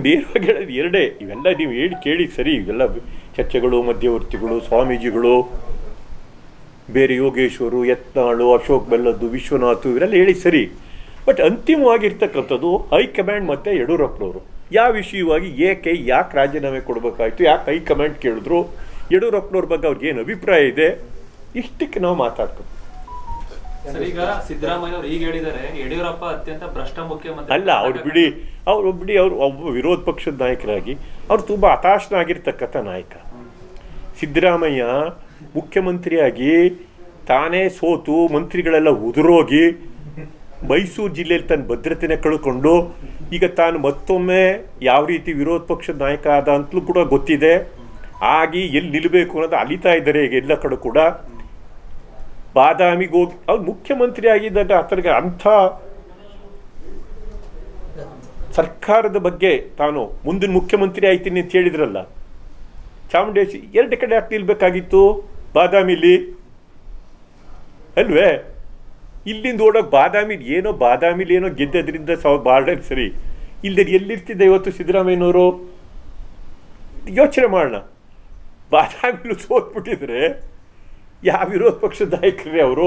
ನೇರವಾಗಿ ಹೇಳೋದು ಎರಡೇ ಇವೆಲ್ಲ ನೀವು ಹೇಳಿ ಕೇಳಿ ಸರಿ ಇವೆಲ್ಲ ಚರ್ಚೆಗಳು ಮಧ್ಯವರ್ತಿಗಳು ಸ್ವಾಮೀಜಿಗಳು ಬೇರೆ ಯೋಗೇಶ್ವರು ಯತ್ನಾಳು ಅಶೋಕ್ ಬೆಲ್ಲದ್ದು ವಿಶ್ವನಾಥ್ ಇವರೆಲ್ಲ ಹೇಳಿ ಸರಿ ಬಟ್ ಅಂತಿಮವಾಗಿರ್ತಕ್ಕಂಥದ್ದು ಹೈಕಮಾಂಡ್ ಮತ್ತು ಯಡಿಯೂರಪ್ಪನವರು ಯಾವ ವಿಷಯವಾಗಿ ಏಕೆ ಯಾಕೆ ರಾಜೀನಾಮೆ ಕೊಡಬೇಕಾಯ್ತು ಯಾಕೆ ಹೈಕಮಾಂಡ್ ಕೇಳಿದ್ರು ಯಡಿಯೂರಪ್ಪನವ್ರ ಬಗ್ಗೆ ಅವ್ರಿಗೆ ಏನು ಅಭಿಪ್ರಾಯ ಇದೆ ಇಷ್ಟಕ್ಕೆ ನಾವು ಮಾತಾಡ್ತೀವಿ ಸರ್ ಈಗ ಸಿದ್ದರಾಮಯ್ಯ ಅವರು ಈಗ ಹೇಳಿದ್ದಾರೆ ಯಡಿಯೂರಪ್ಪ ಅತ್ಯಂತ ಭ್ರಷ್ಟ ಮುಖ್ಯಮಂತ್ರಿ ಅಲ್ಲ ಅವ್ರು ಬಿಡಿ ಅವ್ರು ಬಿಡಿ ಅವರು ಒಬ್ಬ ವಿರೋಧ ಪಕ್ಷದ ನಾಯಕರಾಗಿ ಅವ್ರು ತುಂಬ ಹತಾಶನಾಗಿರ್ತಕ್ಕಂಥ ನಾಯಕ ಸಿದ್ದರಾಮಯ್ಯ ಮುಖ್ಯಮಂತ್ರಿಯಾಗಿ ತಾನೇ ಸೋತು ಮಂತ್ರಿಗಳೆಲ್ಲ ಉದುರೋಗಿ ಮೈಸೂರು ಜಿಲ್ಲೆಯಲ್ಲಿ ತನ್ನ ಭದ್ರತೆನ ಕಳ್ಕೊಂಡು ಈಗ ತಾನು ಮತ್ತೊಮ್ಮೆ ಯಾವ ರೀತಿ ವಿರೋಧ ಪಕ್ಷದ ನಾಯಕ ಆದ ಅಂತಲೂ ಕೂಡ ಗೊತ್ತಿದೆ ಆಗಿ ಎಲ್ಲಿ ನಿಲ್ಲಬೇಕು ಅನ್ನೋದು ಅಲಿತಾ ಇದ್ದಾರೆ ಈಗ ಎಲ್ಲ ಕಡೆ ಕೂಡ ಬಾದಾಮಿಗೆ ಹೋಗಿ ಅವ್ರು ಮುಖ್ಯಮಂತ್ರಿ ಆಗಿದ್ದಾಗ ಆತನಿಗೆ ಅಂಥ ಸರ್ಕಾರದ ಬಗ್ಗೆ ತಾನು ಮುಂದಿನ ಮುಖ್ಯಮಂತ್ರಿ ಆಯ್ತೀನಿ ಅಂತ ಹೇಳಿದ್ರಲ್ಲ ಚಾಮುಂಡೇಶಿ ಎರಡು ಕಡೆ ಯಾಕೆ ನಿಲ್ಬೇಕಾಗಿತ್ತು ಬಾದಾಮಿಲಿ ಅಲ್ವೇ ಇಲ್ಲಿಂದ ಓಡೋಕೆ ಬಾದಾಮಿ ಏನೋ ಬಾದಾಮಿಲಿ ಏನೋ ಗೆದ್ದದ್ರಿಂದ ಸಾವ್ ಬಾರ್ಡರ್ ಸರಿ ಇಲ್ಲದೆ ಎಲ್ಲಿರ್ತಿದ್ದೆ ಇವತ್ತು ಸಿದ್ದರಾಮಯ್ಯನವರು ಯೋಚನೆ ಮಾಡೋಣ ಬಾದಾಮಿಲು ಸೋತ್ಬಿಟ್ಟಿದ್ರೆ ಯಾವ ವಿರೋಧ ಪಕ್ಷದ ನಾಯಕರೇ ಅವರು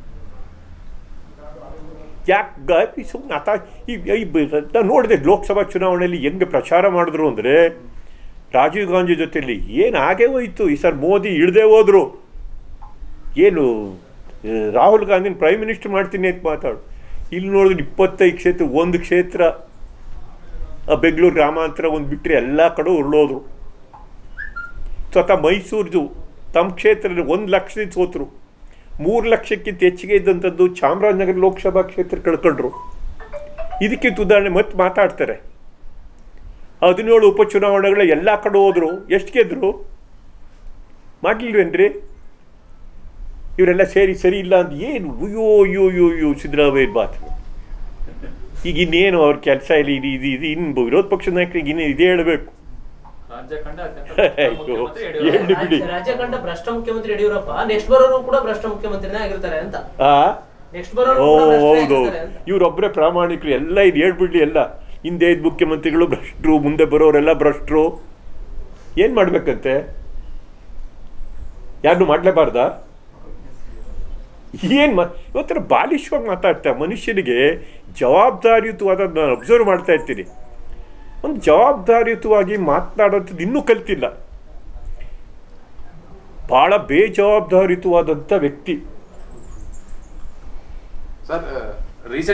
ಯಾಕೆ ಸುಮ್ಮನೆ ಆತ ಈ ಈ ಬ- ನಾನು ನೋಡಿದೆ ಲೋಕಸಭಾ ಚುನಾವಣೆಯಲ್ಲಿ ಹೆಂಗೆ ಪ್ರಚಾರ ಮಾಡಿದ್ರು ಅಂದರೆ ರಾಜೀವ್ ಗಾಂಧಿ ಜೊತೆಯಲ್ಲಿ ಏನು ಆಗೇ ಹೋಯ್ತು ಈ ಸರ್ ಮೋದಿ ಇಳದೆ ಹೋದ್ರು ಏನು ಆ, ರಾಹುಲ್ ಗಾಂಧಿನ ಪ್ರೈಮ್ ಮಿನಿಸ್ಟರ್ ಮಾಡ್ತೀನಿ ಅಂತ ಮಾತಾಡು ಇಲ್ಲಿ ನೋಡಿದ್ರೆ ಇಪ್ಪತ್ತೈದು ಕ್ಷೇತ್ರ ಒಂದು ಕ್ಷೇತ್ರ ಆ ಬೆಂಗಳೂರು ಗ್ರಾಮಾಂತರ ಒಂದು ಬಿಟ್ಟರೆ ಎಲ್ಲ ಕಡೆ ಉರುಳೋದ್ರು ಸ್ವತಃ ಮೈಸೂರ್ದು ತಮ್ಮ ಕ್ಷೇತ್ರದಲ್ಲಿ ಒಂದು ಲಕ್ಷದಿಂದ ಸೋತರು ಮೂರು ಲಕ್ಷಕ್ಕಿಂತ ಹೆಚ್ಚಿಗೆ ಇದ್ದಂಥದ್ದು ಚಾಮರಾಜನಗರ ಲೋಕಸಭಾ ಕ್ಷೇತ್ರ ಕಳ್ಕೊಂಡ್ರು ಇದಕ್ಕಿಂತ ಉದಾಹರಣೆ ಮತ್ತೆ ಮಾತಾಡ್ತಾರೆ ಹದಿನೇಳು ಉಪಚುನಾವಣೆಗಳ ಎಲ್ಲ ಕಡೆ ಹೋದ್ರು ಎಷ್ಟು ಗೆದ್ರು ಮಾಡಲಿಲ್ವೇನ್ರಿ ಇವರೆಲ್ಲ ಸೇರಿ ಸರಿ ಇಲ್ಲ ಅಂತ ಏನು ಅಯ್ಯೋ ಅಯ್ಯೋ ಅಯ್ಯೋ ಅಯ್ಯೋ ಸಿದ್ದರಾಮಯ್ಯ ಮಾತು ಈಗ ಇನ್ನೇನು ಅವ್ರ ಕೆಲಸ ಇಲ್ಲ ಇದು ಇದು ಇದು ಇನ್ನು ವಿರೋಧ ಪಕ್ಷದ ನಾಯಕರಿಗೆ ಇನ್ನೇನು ಇದೇ ಹೇಳಬೇಕು ರಾಜ್ಯ ಕಂಡ ಅತ್ಯಂತ ಭ್ರಷ್ಟ ಅಯ್ಯೋ, ಮುಖ್ಯಮಂತ್ರಿ ಯಡಿಯೂರಪ್ಪ. ಹೇಳಿ ಬಿಡಿ ರಾಜ್ಯ- ರಾಜ್ಯ ಕಂಡ ಭ್ರಷ್ಟ ಮುಖ್ಯಮಂತ್ರಿ ಯಡಿಯೂರಪ್ಪ ನೆಕ್ಸ್ಟ್ ಬರೋರು ಕೂಡ ಭ್ರಷ್ಟ ಮುಖ್ಯಮಂತ್ರಿನೇ ಆಗಿರ್ತಾರೆ ಅಂತ ಆ ನೆಕ್ಸ್ಟ್ ಬರೋರು ಓ ಕೂಡ ಭ್ರಷ್ಟರೇ ಹೌದು ಆಗಿರ್ತಾರೆ ಅಂತ ಇವರೊಬ್ಬರೇ ಪ್ರಾಮಾಣಿಕರು ಎಲ್ಲ ಇದು ಹೇಳ್ಬಿಡ್ಲಿ ಎಲ್ಲ ಹಿಂದೆ ಇದ್ದ ಮುಖ್ಯಮಂತ್ರಿಗಳು ಭ್ರಷ್ಟರು ಮುಂದೆ ಬರೋರೆಲ್ಲ ಭ್ರಷ್ಟರು ಏನು ಮಾಡ್ಬೇಕಂತೆ ಯಾರನ್ನು ಮಾಡಲೇಬಾರ್ದಾ ಏನು ಮಾ ಇವತ್ತರ ಬಾಲಿಶವಾಗಿ ಮಾತಾಡ್ತಾ ಮನುಷ್ಯನಿಗೆ ಜವಾಬ್ದಾರಿಯುತವಾದ ನಾನು ಅಬ್ಸರ್ವ್ ಮಾಡ್ತಾ ಇರ್ತೀನಿ ಒಂದು ಜವಾಬ್ದಾರಿಯುತವಾಗಿ ಮಾತನಾಡೋಂಥದ್ದು ಇನ್ನೂ ಕಲ್ತಿಲ್ಲ ಭಾಳ ಬೇಜವಾಬ್ದಾರಿಯುತವಾದಂಥ ವ್ಯಕ್ತಿ ಸರ್ ರೀಸೆಂಟ್